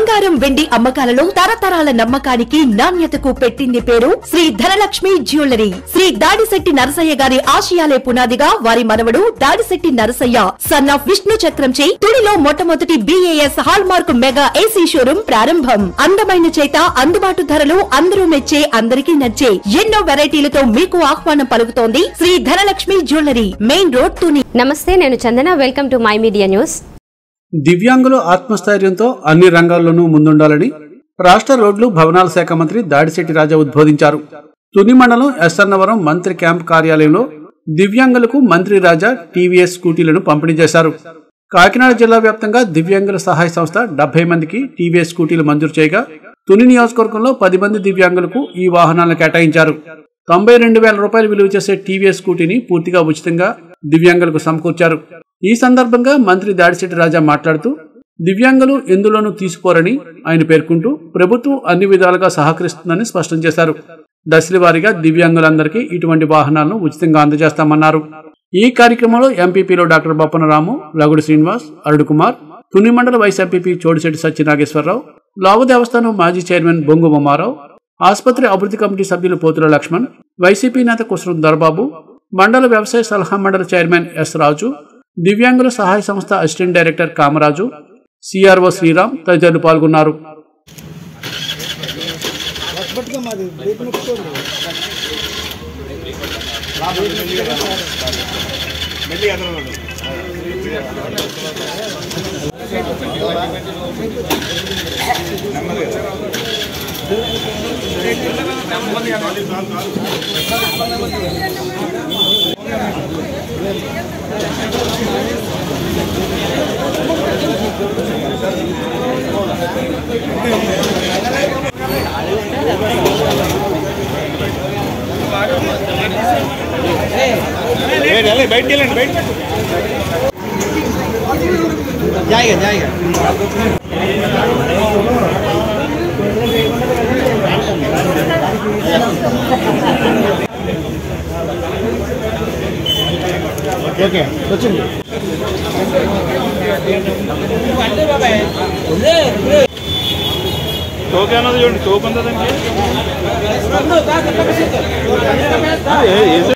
బంగారం వెండి అమ్మకాలలో తరతరాల నమ్మకానికి నాణ్యతకు పెట్టింది పేరు శ్రీ ధనలక్ష్మి జ్యువెలరీ శ్రీ దాడిశెట్టి నరసయ్య గారి ఆశయాలే పునాదిగా వారి మనవడు దాడిశెట్టి నరసయ్య సన్ ఆఫ్ విష్ణు చక్రంచే తుడిలో మొట్టమొదటి BIS hallmark mega AC showroom ప్రారంభం అందమైన చేత అందుబాటు ధరలు అందరూ మెచ్చే అందరికీ నచ్చే ఎన్నో వెరైటీలతో మీకు ఆహ్వానం పలుకుతోంది Shri Dhanalakshmi jewellery main road Tuni నమస్తే నేను Chandana welcome to my media news దివ్యాంగులు ఆత్మస్థైర్యంతో అన్ని రంగాల్లోనూ ముందుండాలని రాష్ట్ర రోడ్లు భవనాల శాఖ మంత్రి దాడిశెట్టి రాజా ఉద్బోధించారు తుని మండలం ఎస్సన్నవరం మంత్రి క్యాంప్ కార్యాలయంలో దివ్యాంగులకు మంత్రి రాజా టీవీఎస్ స్కూటీలను పంపిణీ చేశారు కాకినాడ జిల్లా వ్యాప్తంగా దివ్యాంగుల సహాయ సంస్థ డెబ్బై మందికి టీవీఎస్ స్కూటీలు మంజూరు చేయగా తుని నియోజకవర్గంలో పది మంది దివ్యాంగులకు ఈ వాహనాలను కేటాయించారు తొంభై రెండు వేల రూపాయలు విలువ చేసే టీవీఎస్ స్కూటీని పూర్తిగా ఉచితంగా దివ్యాంగులకు సమకూర్చారు ఈ సందర్భంగా మంత్రి దాడిశెట్టి రాజా మాట్లాడుతూ దివ్యాంగులు ఎందులోనూ తీసుకోరని ఆయన పేర్కొంటూ ప్రభుత్వం అన్ని విధాలుగా సహకరిస్తుందని స్పష్టం చేశారు దశల వారీగా దివ్యాంగులందరికీ ఇటువంటి వాహనాలను ఉచితంగా అందజేస్తామన్నారు ఈ కార్యక్రమంలో ఎంపీపీలో డాక్టర్ బొప్పన రాము లగుడు శ్రీనివాస్ అరుడు కుమార్ తుని మండల వైస్ ఎంపీపీ చోడిశెట్టి సత్యనాగేశ్వరరావు లావు దేవస్థానం మాజీ చైర్మన్ బొంగు బొమ్మారావు ఆసుపత్రి అభివృద్ధి కమిటీ సభ్యులు పోతుల లక్ష్మణ్ వైసీపీ నేత కుసరం దొరబాబు మండల వ్యవసాయ సలహా మండలి చైర్మన్ ఎస్ రాజు దివ్యాంగుల సహాయ సంస్థ assistant director Kamaraju CRO Sriram తదితరులు పాల్గొన్నారు బయటికి వెళ్ళండి బయట జాయిగా జాయిగా ఓకే వచ్చింది టోకే అన్నది చూడండి టోక్ ఉందా దానికి